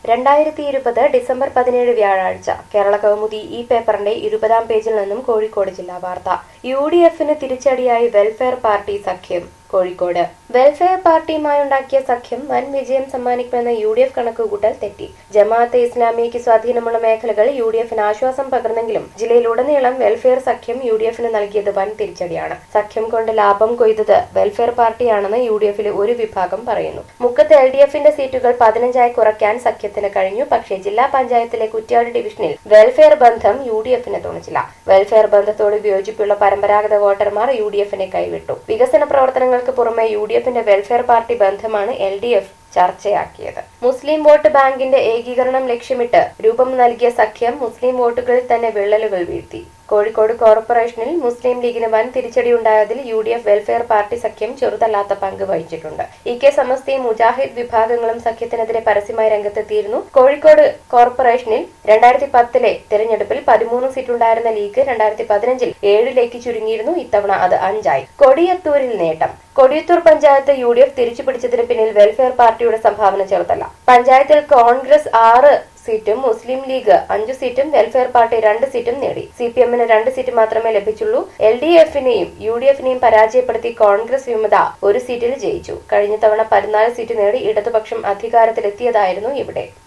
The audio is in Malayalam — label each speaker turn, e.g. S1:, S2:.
S1: രണ്ടായിരത്തി ഇരുപത് ഡിസംബർ പതിനേഴ് വ്യാഴാഴ്ച കേരള കൗമുദി ഈ പേപ്പറിന്റെ ഇരുപതാം പേജിൽ നിന്നും കോഴിക്കോട് ജില്ലാ വാർത്ത യു ഡി എഫിന് തിരിച്ചടിയായി വെൽഫെയർ പാർട്ടി സഖ്യം കോഴിക്കോട് വെൽഫെയർ പാർട്ടിയുമായുണ്ടാക്കിയ സഖ്യം വൻ വിജയം സമ്മാനിക്കുമെന്ന യു ഡി എഫ് കണക്കുകൂട്ടൽ തെറ്റി ജമാഅത്തെ ഇസ്ലാമിക്ക് സ്വാധീനമുള്ള മേഖലകൾ യു ഡി എഫിന് ആശ്വാസം പകർന്നെങ്കിലും ജില്ലയിലുടനീളം വെൽഫെയർ സഖ്യം യു ഡി എഫിന് നൽകിയത് വൻ തിരിച്ചടിയാണ് സഖ്യം കൊണ്ട് ലാഭം കൊയ്തത് വെൽഫെയർ പാർട്ടിയാണെന്ന് യു ഡി എഫിലെ ഒരു വിഭാഗം പറയുന്നു മുക്കത്ത് എൽ ഡി എഫിന്റെ സീറ്റുകൾ പതിനഞ്ചായി കുറയ്ക്കാൻ സഖ്യത്തിന് കഴിഞ്ഞു പക്ഷേ ജില്ലാ പഞ്ചായത്തിലെ കുറ്റ്യാടി ഡിവിഷനിൽ വെൽഫെയർ ബന്ധം യു ഡി എഫിന് തുണച്ചില്ല വെൽഫെയർ ബന്ധത്തോട് വിയോജിപ്പുള്ള പരമ്പരാഗത വോട്ടർമാർ യു ഡി എഫിനെ കൈവിട്ടു വികസന പ്രവർത്തനങ്ങൾക്ക് പുറമെ യു ഡി എഫിന്റെ വെൽഫെയർ പാർട്ടി ബന്ധമാണ് എൽ ഡി എഫ് ചർച്ചയാക്കിയത് മുസ്ലിം വോട്ട് ബാങ്കിന്റെ ഏകീകരണം ലക്ഷ്യമിട്ട് രൂപം നൽകിയ സഖ്യം മുസ്ലിം വോട്ടുകളിൽ തന്നെ വിള്ളലുകൾ വീഴ്ത്തി കോഴിക്കോട് കോർപ്പറേഷനിൽ മുസ്ലിം ലീഗിന് വൻ തിരിച്ചടിയുണ്ടായതിൽ U D F welfare party സഖ്യം ചെറുതല്ലാത്ത പങ്ക് വഹിച്ചിട്ടുണ്ട് ഇ കെ സമസ്തയും മുജാഹിദ് വിഭാഗങ്ങളും സഖ്യത്തിനെതിരെ പരസ്യമായി രംഗത്തെത്തിയിരുന്നു കോഴിക്കോട് കോർപ്പറേഷനിൽ രണ്ടായിരത്തി പത്തിലെ തെരഞ്ഞെടുപ്പിൽ പതിമൂന്ന് സീറ്റുണ്ടായിരുന്ന ലീഗ് രണ്ടായിരത്തി പതിനഞ്ചിൽ ഏഴിലേക്ക് ചുരുങ്ങിയിരുന്നു ഇത്തവണ അത് അഞ്ചായി കൊടിയത്തൂരിൽ നേട്ടം Kodiyathur panchayat U D F തിരിച്ചുപിടിച്ചതിന് പിന്നിൽ വെൽഫെയർ പാർട്ടിയുടെ സംഭാവന ചെറുതല്ല പഞ്ചായത്തിൽ കോൺഗ്രസ് ആറ് സീറ്റും മുസ്ലിം ലീഗ് അഞ്ചു സീറ്റും വെൽഫെയർ പാർട്ടി രണ്ട് സീറ്റും നേടി സി പി എമ്മിന് രണ്ട് സീറ്റ് മാത്രമേ ലഭിച്ചുള്ളൂ എൽ ഡി എഫിനെയും യു ഡി എഫിനെയും പരാജയപ്പെടുത്തി കോൺഗ്രസ് വിമത ഒരു സീറ്റിൽ ജയിച്ചു കഴിഞ്ഞ തവണ പതിനാല് സീറ്റ് നേടി ഇടതുപക്ഷം അധികാരത്തിലെത്തിയതായിരുന്നു ഇവിടെ